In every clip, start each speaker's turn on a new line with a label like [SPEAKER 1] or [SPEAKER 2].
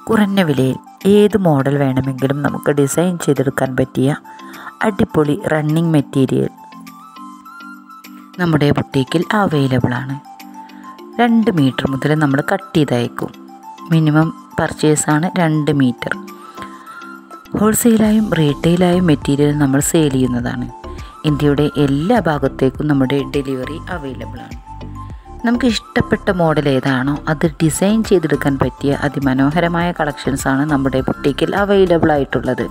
[SPEAKER 1] കുറഞ്ഞ വിലയിൽ ഏത് മോഡൽ വേണമെങ്കിലും നമുക്ക് ഡിസൈൻ ചെയ്തെടുക്കാൻ പറ്റിയ അടിപൊളി റണ്ണിങ് മെറ്റീരിയൽ നമ്മുടെ ബുട്ടീക്കിൽ അവൈലബിൾ ആണ് രണ്ട് മീറ്റർ മുതൽ നമ്മൾ കട്ട് ചെയ്ത് അയക്കും മിനിമം പർച്ചേസാണ് രണ്ട് മീറ്റർ ഹോൾസെയിലായും റീറ്റെയിലായും മെറ്റീരിയൽ നമ്മൾ സെയിൽ ചെയ്യുന്നതാണ് ഇന്ത്യയുടെ എല്ലാ ഭാഗത്തേക്കും നമ്മുടെ ഡെലിവറി അവൈലബിൾ ആണ് നമുക്ക് ഇഷ്ടപ്പെട്ട മോഡൽ ഏതാണോ അത് ഡിസൈൻ ചെയ്തെടുക്കാൻ പറ്റിയ അതിമനോഹരമായ കളക്ഷൻസാണ് നമ്മുടെ ബുട്ടീക്കിൽ അവൈലബിൾ ആയിട്ടുള്ളത്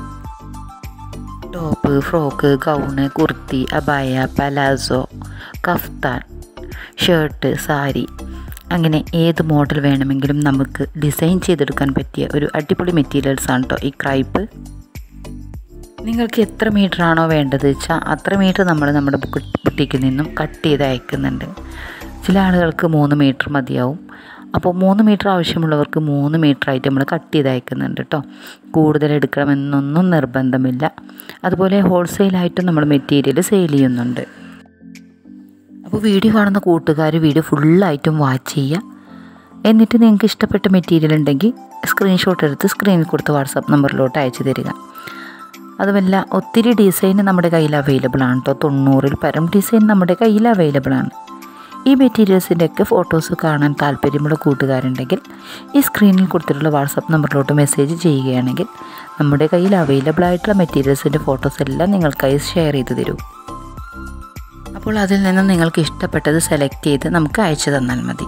[SPEAKER 1] top frock gown kurti abaya palazzo kaftan shirt sari അങ്ങനെ ഏത് മോഡൽ വേണമെങ്കിലും നമുക്ക് ഡിസൈൻ ചെയ്തെടുക്കാൻ പറ്റിയ ഒരു അടിപൊളി മെറ്റീരിയൽസ് ആണ് കേട്ടോ ഈ ക്രൈപ്പ് നിങ്ങൾക്ക് എത്ര മീറ്റർ ആണോ വേണ്ടത് വെച്ചാൽ അത്ര മീറ്റർ നമ്മൾ നമ്മുടെ ബുട്ടിക്കിൽ നിന്നും കട്ട് ചെയ്ത് അയക്കുന്നുണ്ട് ചില ആളുകൾക്ക് മൂന്ന് മീറ്റർ മതിയാവും അപ്പോൾ മൂന്ന് മീറ്റർ ആവശ്യമുള്ളവർക്ക് മൂന്ന് മീറ്റർ ആയിട്ട് നമ്മൾ കട്ട് ചെയ്ത് അയക്കുന്നുണ്ട് കേട്ടോ കൂടുതൽ എടുക്കണമെന്നൊന്നും നിർബന്ധമില്ല അതുപോലെ ഹോൾസെയിലായിട്ടും നമ്മൾ മെറ്റീരിയൽ സെയിൽ ചെയ്യുന്നുണ്ട് അപ്പോൾ വീഡിയോ കാണുന്ന കൂട്ടുകാർ വീഡിയോ ഫുള്ളായിട്ടും വാച്ച് ചെയ്യുക എന്നിട്ട് നിങ്ങൾക്ക് ഇഷ്ടപ്പെട്ട മെറ്റീരിയൽ ഉണ്ടെങ്കിൽ സ്ക്രീൻഷോട്ട് എടുത്ത് സ്ക്രീനിൽ കൊടുത്ത് വാട്സാപ്പ് നമ്പറിലോട്ട് അയച്ചു തരിക അതുമല്ല ഒത്തിരി ഡിസൈൻ നമ്മുടെ കയ്യിൽ അവൈലബിൾ ആണ് കേട്ടോ തൊണ്ണൂറിൽ പരം ഡിസൈൻ നമ്മുടെ കയ്യിൽ അവൈലബിൾ ആണ് ഈ മെറ്റീരിയൽസിൻ്റെ ഒക്കെ ഫോട്ടോസ് കാണാൻ താല്പര്യമുള്ള കൂട്ടുകാരുണ്ടെങ്കിൽ ഈ സ്ക്രീനിൽ കൊടുത്തിട്ടുള്ള വാട്സാപ്പ് നമ്പറിലോട്ട് മെസ്സേജ് ചെയ്യുകയാണെങ്കിൽ നമ്മുടെ കയ്യിൽ അവൈലബിൾ ആയിട്ടുള്ള മെറ്റീരിയൽസിൻ്റെ ഫോട്ടോസ് എല്ലാം നിങ്ങൾക്കായി ഷെയർ ചെയ്ത് തരും അപ്പോൾ അതിൽ നിന്ന് നിങ്ങൾക്ക് ഇഷ്ടപ്പെട്ടത് സെലക്ട് ചെയ്ത് നമുക്ക് അയച്ചു തന്നാൽ മതി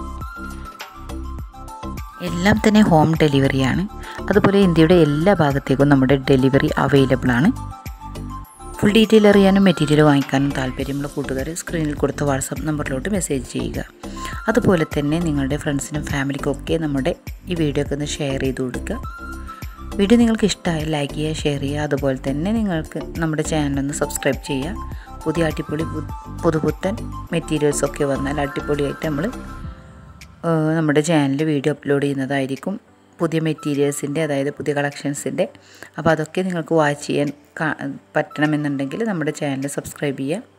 [SPEAKER 1] എല്ലാം തന്നെ ഹോം ഡെലിവറിയാണ് അതുപോലെ ഇന്ത്യയുടെ എല്ലാ ഭാഗത്തേക്കും നമ്മുടെ ഡെലിവറി അവൈലബിൾ ആണ് ഫുൾ ഡീറ്റെയിൽ അറിയാനും മെറ്റീരിയൽ വാങ്ങിക്കാനും താല്പര്യമുള്ള കൂട്ടുകാർ സ്ക്രീനിൽ കൊടുത്ത വാട്സാപ്പ് നമ്പറിലോട്ട് മെസ്സേജ് ചെയ്യുക അതുപോലെ തന്നെ നിങ്ങളുടെ ഫ്രണ്ട്സിനും ഫാമിലിക്കും ഒക്കെ നമ്മുടെ ഈ വീഡിയോ ഒക്കെ ഒന്ന് ഷെയർ ചെയ്ത് കൊടുക്കുക വീഡിയോ നിങ്ങൾക്ക് ഇഷ്ടമായി ലൈക്ക് ചെയ്യുക ഷെയർ ചെയ്യുക അതുപോലെ തന്നെ നിങ്ങൾക്ക് നമ്മുടെ ചാനലൊന്ന് സബ്സ്ക്രൈബ് ചെയ്യുക പുതിയ അടിപൊളി പുതുപുത്തൻ മെറ്റീരിയൽസൊക്കെ വന്നാൽ അടിപൊളിയായിട്ട് നമ്മൾ നമ്മുടെ ചാനലിൽ വീഡിയോ അപ്ലോഡ് ചെയ്യുന്നതായിരിക്കും പുതിയ മെറ്റീരിയൽസിൻ്റെ അതായത് പുതിയ കളക്ഷൻസിൻ്റെ അപ്പോൾ അതൊക്കെ നിങ്ങൾക്ക് വാച്ച് ചെയ്യാൻ പറ്റണമെന്നുണ്ടെങ്കിൽ നമ്മുടെ ചാനൽ സബ്സ്ക്രൈബ് ചെയ്യുക